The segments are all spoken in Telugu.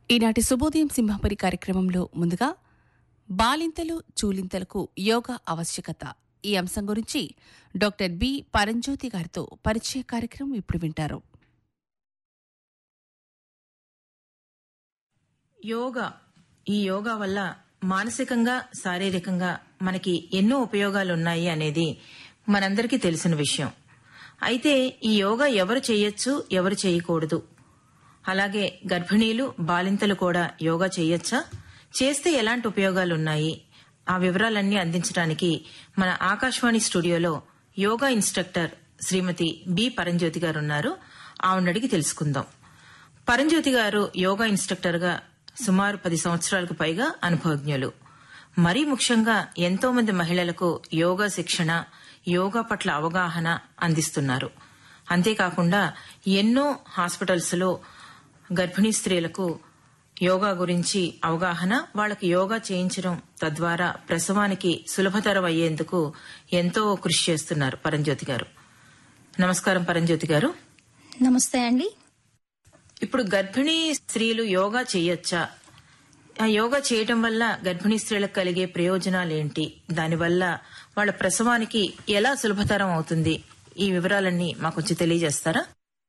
ఈనాటి శుభోదయం సింహపురి కార్యక్రమంలో ముందుగా బాలింతలు చూలింతలకు యోగా ఆవశ్యకత ఈ అంశం గురించి డాక్టర్ బి పరంజ్యోతి గారితో పరిచయ కార్యక్రమం ఇప్పుడు వింటారు యోగా ఈ యోగా వల్ల మానసికంగా శారీరకంగా మనకి ఎన్నో ఉపయోగాలు ఉన్నాయి అనేది మనందరికీ తెలిసిన విషయం అయితే ఈ యోగా ఎవరు చేయొచ్చు ఎవరు చేయకూడదు అలాగే గర్భిణీలు బాలింతలు కూడా యోగా చేయొచ్చా చేస్తే ఎలాంటి ఉపయోగాలు ఉన్నాయి ఆ వివరాలన్నీ అందించడానికి మన ఆకాశవాణి స్టూడియోలో yoga instructor Srimathi B Paramjyothi గారు ఉన్నారు ఆవిడ అడిగి తెలుసుకుందాం పరంజ్యోతి గారు యోగా ఇన్స్ట్రక్టర్ గా సుమారు పది సంవత్సరాలకు పైగా అనుభవజ్ఞులు మరీ ముఖ్యంగా ఎంతో మంది మహిళలకు యోగా శిక్షణ యోగా పట్ల అవగాహన అందిస్తున్నారు అంతేకాకుండా ఎన్నో హాస్పిటల్స్ లో గర్భిణీ స్త్రీలకు యోగా గురించి అవగాహన వాళ్ళకి యోగా చేయించడం తద్వారా ప్రసవానికి సులభతరం అయ్యేందుకు ఎంతో కృషి చేస్తున్నారు పరంజ్యోతి గారు నమస్కారం పరంజ్యోతి గారు నమస్తే అండి ఇప్పుడు గర్భిణీ స్త్రీలు యోగా చేయొచ్చా ఆ యోగా చేయటం వల్ల గర్భిణీ స్త్రీలకు కలిగే ప్రయోజనాలు ఏంటి దానివల్ల వాళ్ళ ప్రసవానికి ఎలా సులభతరం అవుతుంది ఈ వివరాలన్నీ మాకు కొంచెం తెలియజేస్తారా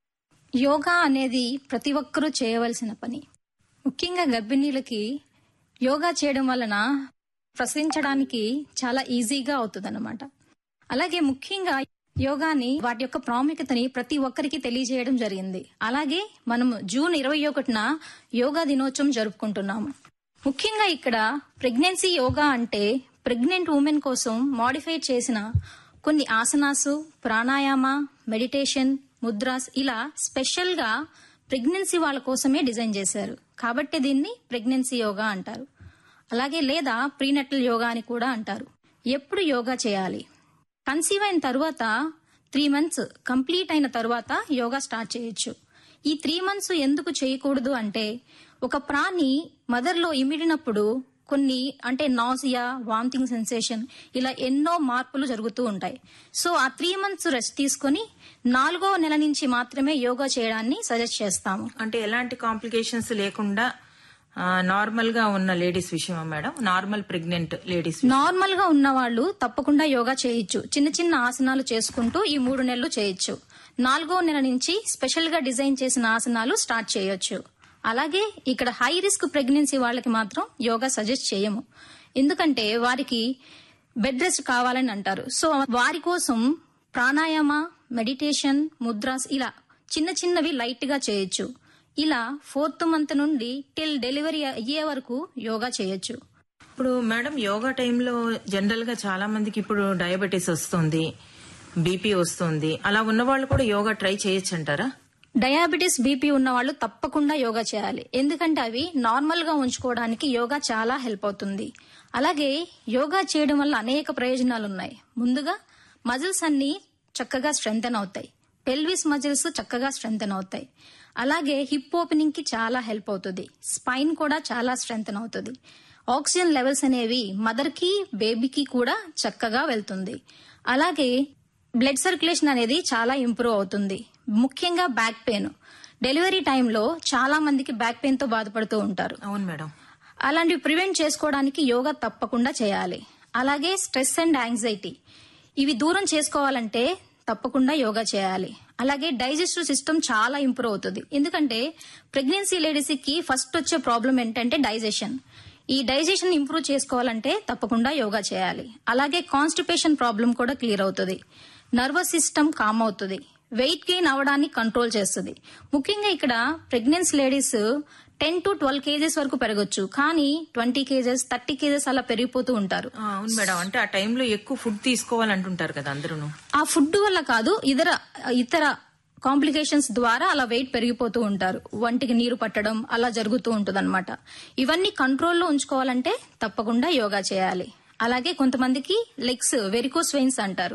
యోగా అనేది ప్రతి ఒక్కరూ చేయవలసిన పని ముఖ్యంగా గర్భిణీలకి యోగా చేయడం వలన ప్రసవించడానికి చాలా ఈజీగా అవుతుంది అలాగే ముఖ్యంగా యోగాని వాటి యొక్క ప్రాముఖ్యతని ప్రతి ఒక్కరికి తెలియజేయడం జరిగింది అలాగే మనము జూన్ ఇరవై ఒకటిన యోగా దినోత్సవం జరుపుకుంటున్నాము ముఖ్యంగా ఇక్కడ ప్రెగ్నెన్సీ యోగా అంటే ప్రెగ్నెంట్ ఉమెన్ కోసం మాడిఫై చేసిన కొన్ని ఆసనాసు ప్రాణాయామ మెడిటేషన్ ముద్రాస్ ఇలా స్పెషల్ గా ప్రెగ్నెన్సీ వాళ్ళ కోసమే డిజైన్ చేశారు కాబట్టి దీన్ని ప్రెగ్నెన్సీ యోగా అంటారు అలాగే లేదా ప్రీనటల్ యోగా అని కూడా అంటారు ఎప్పుడు యోగా చేయాలి కన్సీవ్ అయిన తర్వాత త్రీ మంత్స్ కంప్లీట్ అయిన తర్వాత యోగా స్టార్ట్ చేయొచ్చు ఈ త్రీ మంత్స్ ఎందుకు చేయకూడదు అంటే ఒక ప్రాణి మదర్లో ఇమిడినప్పుడు కొన్ని అంటే నాసియా వామిటింగ్ సెన్సేషన్ ఇలా ఎన్నో మార్పులు జరుగుతూ ఉంటాయి సో ఆ త్రీ మంత్స్ రెస్ట్ తీసుకొని నాలుగో నెల నుంచి మాత్రమే యోగా చేయడాన్ని సజెస్ట్ చేస్తాము అంటే ఎలాంటి కాంప్లికేషన్స్ లేకుండా నార్మల్ గా ఉన్న లేడీస్ విషయమా madam normal pregnant ladies normal గా ఉన్న వాళ్ళు తప్పకుండా యోగా చేయొచ్చు చిన్న చిన్న ఆసనాలు చేసుకుంటూ ఈ మూడు నెలలు చేయొచ్చు నాలుగో నెల నుంచి స్పెషల్ గా డిజైన్ చేసిన ఆసనాలు స్టార్ట్ చేయొచ్చు అలాగే ఇక్కడ హై రిస్క్ ప్రెగ్నెన్సీ వాళ్ళకి మాత్రం యోగా సజెస్ట్ చేయము ఎందుకంటే వారికి బెడ్ రెస్ట్ కావాలని అంటారు సో వారి కోసం ప్రాణాయామ మెడిటేషన్ ముద్రాస్ ఇలా చిన్న చిన్నవి లైట్ గా చేయొచ్చు ఇలా ఫోర్త్ మంత్ నుండి టిల్ డెలివరీ అయ్యే వరకు యోగా చేయొచ్చు ఇప్పుడు మేడం యోగా టైంలో జనరల్ గా చాలా మందికి ఇప్పుడు డయాబెటీస్ వస్తుంది బీపీ వస్తుంది అలా ఉన్న వాళ్ళు కూడా యోగా ట్రై చేయొచ్చు అంటారా డయాబెటీస్ బీపీ ఉన్న వాళ్ళు తప్పకుండా యోగా చేయాలి ఎందుకంటే అవి నార్మల్ గా ఉంచుకోవడానికి యోగా చాలా హెల్ప్ అవుతుంది అలాగే యోగా చేయడం వల్ల అనేక ప్రయోజనాలు ఉన్నాయి ముందుగా మజిల్స్ అన్ని చక్కగా స్ట్రెంగ్తన్ అవుతాయి పెల్విస్ మజిల్స్ చక్కగా స్ట్రెంగ్తన్ అవుతాయి అలాగే హిప్ ఓపెనింగ్ కి చాలా హెల్ప్ అవుతుంది స్పైన్ కూడా చాలా స్ట్రెంగ్తన్ అవుతుంది ఆక్సిజన్ లెవెల్స్ అనేవి మదర్ కి బేబీకి కూడా చక్కగా వెళ్తుంది అలాగే బ్లడ్ సర్క్యులేషన్ అనేది చాలా ఇంప్రూవ్ అవుతుంది ముఖ్యంగా బ్యాక్ పెయిన్ డెలివరీ టైంలో చాలా మందికి బ్యాక్ పెయిన్ తో బాధపడుతూ ఉంటారు అవును మేడం అలాంటివి ప్రివెంట్ చేసుకోవడానికి యోగా తప్పకుండా చేయాలి అలాగే స్ట్రెస్ అండ్ యాంగ్జైటీ ఇవి దూరం చేసుకోవాలంటే తప్పకుండా యోగా చేయాలి అలాగే డైజెస్టివ్ సిస్టమ్ చాలా ఇంప్రూవ్ అవుతుంది ఎందుకంటే ప్రెగ్నెన్సీ లేడీస్ కి ఫస్ట్ వచ్చే ప్రాబ్లం ఏంటంటే డైజెషన్ ఈ డైజెషన్ ఇంప్రూవ్ చేసుకోవాలంటే తప్పకుండా యోగా చేయాలి అలాగే కాన్స్టిపేషన్ ప్రాబ్లం కూడా క్లియర్ అవుతుంది నర్వస్ సిస్టమ్ కామ్ అవుతుంది వెయిట్ గెయిన్ అవడాన్ని కంట్రోల్ చేస్తుంది ముఖ్యంగా ఇక్కడ pregnancy ladies ten to twelve kgs వరకు పెరగొచ్చు కానీ ట్వంటీ కేజెస్ థర్టీ కేజెస్ అలా పెరిగిపోతూ ఉంటారు ఆ, అవును మేడం అంటే ఆ టైంలో ఎక్కువ ఫుడ్ తీసుకోవాలంటుంటారు కదా అందరూ ఆ ఫుడ్ వల్ల కాదు ఇతర ఇతర కాంప్లికేషన్స్ ద్వారా అలా వెయిట్ పెరిగిపోతూ ఉంటారు వంటికి నీరు పట్టడం అలా జరుగుతూ ఉంటుంది ఇవన్నీ కంట్రోల్లో ఉంచుకోవాలంటే తప్పకుండా యోగా చేయాలి అలాగే కొంతమందికి లెగ్స్ వెరికోస్ వెయిన్స్ అంటారు